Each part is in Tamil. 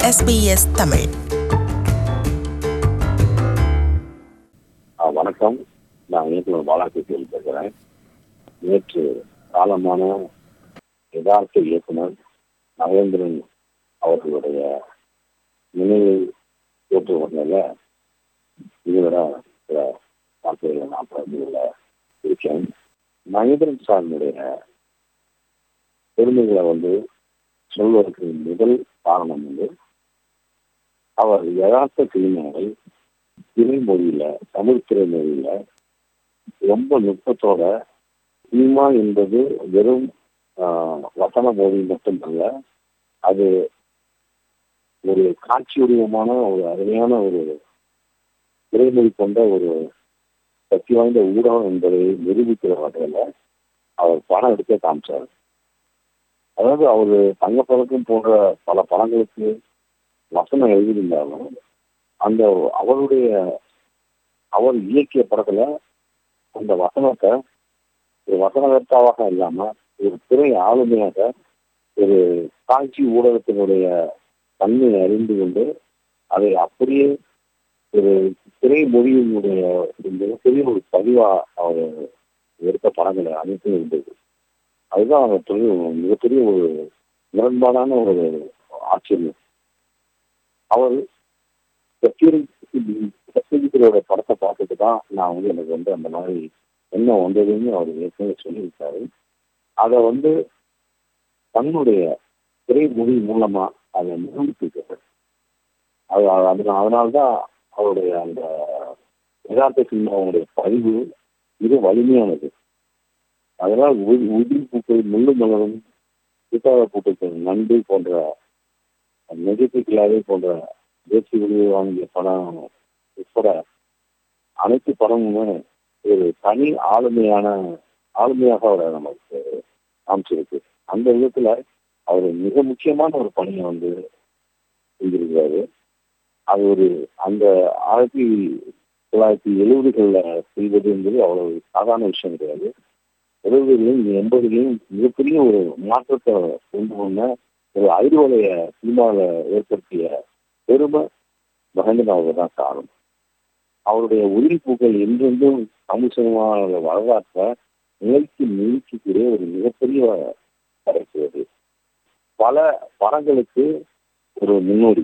SBS தமிழ் ஆ, வணக்கம் நான் இயக்குனர் பாலாஜி பேசுகிறேன் நேற்று காலமான யதார்த்த இயக்குனர் நவேந்திரன் அவர்களுடைய நினைவை போட்டு வந்ததில் இதுவர சில வார்த்தைகளை நான் பகிர்ந்துள்ள இருக்கேன் மகேந்திரன் சாரினுடைய பெருமைகளை வந்து சொல்வதற்கு முதல் காரணம் வந்து அவர் யதார்த்த சினிமாவை திரைமொழியில தமிழ் திரைமொழியில ரொம்ப நுட்பத்தோட சினிமா என்பது வெறும் ஆஹ், வசன மொழி மட்டுமல்ல அது ஒரு காட்சி வடிவமான ஒரு அருமையான ஒரு திரைமொழி கொண்ட ஒரு சக்தி வாய்ந்த ஊடகம் என்பதை நிரூபிக்கிற வகையில அவர் படம் எடுக்க காமிச்சார் அதாவது அவர் தங்கப்பதக்கம் போன்ற பல படங்களுக்கு வசனம் எழுதியிருந்தாலும் அந்த அவருடைய அவர் இயக்கிய படத்துல அந்த வசனத்தை ஒரு வசனகர்த்தாவாக இல்லாம ஒரு திரை ஆளுமையாக ஒரு காட்சி ஊடகத்தினுடைய தன்மையை அறிந்து கொண்டு அதை அப்படியே ஒரு திரை மொழியினுடைய ஒரு மிகப்பெரிய ஒரு பதிவா அவர் எடுத்த படங்களை அனைத்தும் இருந்தது அதுதான் அவர் பெரிய மிகப்பெரிய ஒரு முரண்பாடான ஒரு ஆச்சரியம் அவர் சத்யஜித்தரோட படத்தை பார்த்துட்டு தான் நான் வந்து எனக்கு வந்து அந்த மாதிரி என்ன வந்ததுன்னு அவர் ஏற்கனவே சொல்லியிருக்காரு அதை வந்து தன்னுடைய திரைமொழி மூலமா அதை நிரூபித்திருக்காரு அது அது அதனால்தான் அவருடைய அந்த யதார்த்த சினிமாவுடைய பதிவு மிக வலிமையானது அதனால் உ- உதிரி பூக்கள் முள்ளு மலரும் சீதாவ பூக்கள் நண்டு போன்ற நெகட்டிவ் போன்ற தேசிய விருது வாங்கிய படம் உட்பட அனைத்து படமுமே ஒரு தனி ஆளுமையான ஆளுமையாக அவரை நமக்கு காமிச்சிருக்கு அந்த விதத்துல அவர் மிக முக்கியமான ஒரு பணியை வந்து செஞ்சிருக்கிறாரு அது ஒரு அந்த ஆயிரத்தி தொள்ளாயிரத்தி எழுபதுகள்ல செய்வது என்பது அவ்வளவு சாதாரண விஷயம் கிடையாது எழுபதுகளிலும் எண்பதுகளிலும் மிகப்பெரிய ஒரு மாற்றத்தை கொண்டு வந்த ஒரு அறிவலைய சினிமாவில் ஏற்படுத்திய பெருமை மகேந்திரன் அவர்கள் தான் காரணம் அவருடைய உயிரி பூக்கள் என்றென்றும் தமிழ் சினிமாவோட வரலாற்றை நிலைக்கு நீக்கக்கூடிய ஒரு மிகப்பெரிய படைப்பு அது பல படங்களுக்கு ஒரு முன்னோடி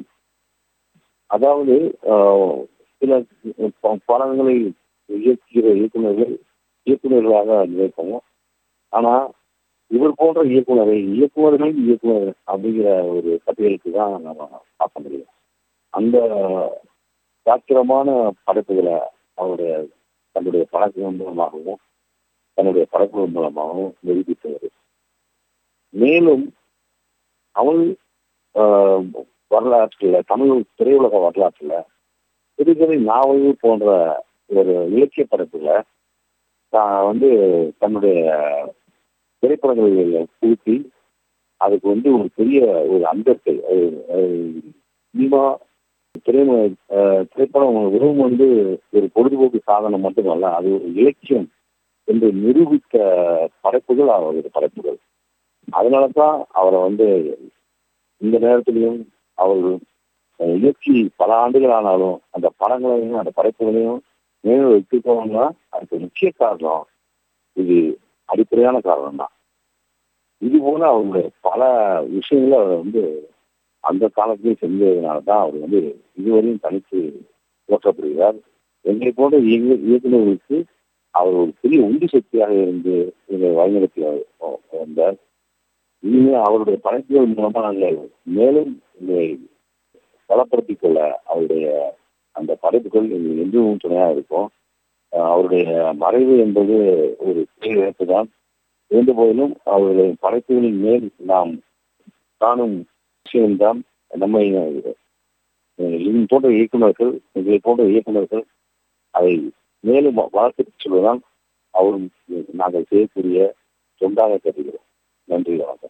அதாவது ஆஹ், சில ப- படங்களை இயக்குகிற இயக்குநர்கள் இயக்குநர்களாக நினைப்போம் ஆனா இவர் போன்ற இயக்குனரை இயக்குநர்கள் இயக்குனர் அப்படிங்கிற ஒரு பட்டியலுக்கு தான் நம்ம பார்க்க முடியும் அந்த சாத்திரமான படைப்புகளை அவருடைய தன்னுடைய படத்தின் மூலமாகவும் தன்னுடைய படைப்புகள் மூலமாகவும் நிரூபித்தவர் மேலும் அவள் ஆஹ், வரலாற்றுல தமிழ் திரையுலக வரலாற்றுல சிறுகதை நாவல்கள் போன்ற ஒரு இலக்கிய படைப்புகளை தான் வந்து தன்னுடைய திரைப்படங்களில் புகுத்தி அதுக்கு வந்து ஒரு பெரிய ஒரு அந்தஸ்தை அது- அது சினிமா திரைம அஹ், திரைப்படம் வெறும் வந்து ஒரு பொழுதுபோக்கு சாதனம் மட்டுமல்ல அது ஒரு இலக்கியம் என்று நிரூபித்த படைப்புகள் அவருடைய படைப்புகள் அதனால தான் அவரை வந்து இந்த நேரத்திலையும் அவர் அஹ், இயக்கி பல ஆண்டுகள் ஆனாலும் அந்த படங்களையும் அந்த படைப்புகளையும் நினைவு வச்சுக்கோங்கன்னா அதுக்கு முக்கிய காரணம் இது அடிப்படையான காரணம் தான் இது போல அவருடைய பல விஷயங்களை அவர் வந்து அந்த காலத்திலே செஞ்சதுனால தான் அவர் வந்து இதுவரையும் தனித்து போற்றப்படுகிறார் எங்களை போன்ற இயங்கு- இயக்குநர்களுக்கு அவர் ஒரு பெரிய உந்து சக்தியாக இருந்து இதை வழிநடத்தி வ- வந்தார் இனிமே அவருடைய படைப்புகள் மூலமா நாங்கள் மேலும் இதை பலப்படுத்திக் கொள்ள அவருடைய அந்த படைப்புகள் எங்களுக்கு என்றும் துணையாக இருக்கும் அஹ் அவருடைய மறைவு என்பது ஒரு பெரிய இழப்பு தான் இருந்த போதிலும் அவருடைய படைப்புகளின் மேல் நாம் காணும் விஷயம்தான் நம்மை அஹ், இது போன்ற இயக்குநர்கள் இதை போன்ற இயக்குநர்கள் அதை மேலும் வளர்த்து சொல்வதுதான் அவரும் நாங்கள் செய்யக்கூடிய தொண்டாக கருதுகிறோம் நன்றி வணக்கம்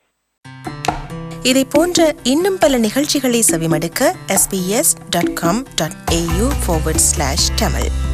இதை போன்ற இன்னும் பல நிகழ்ச்சிகளை செவிமடுக்க sbs.com.au forward slash tamil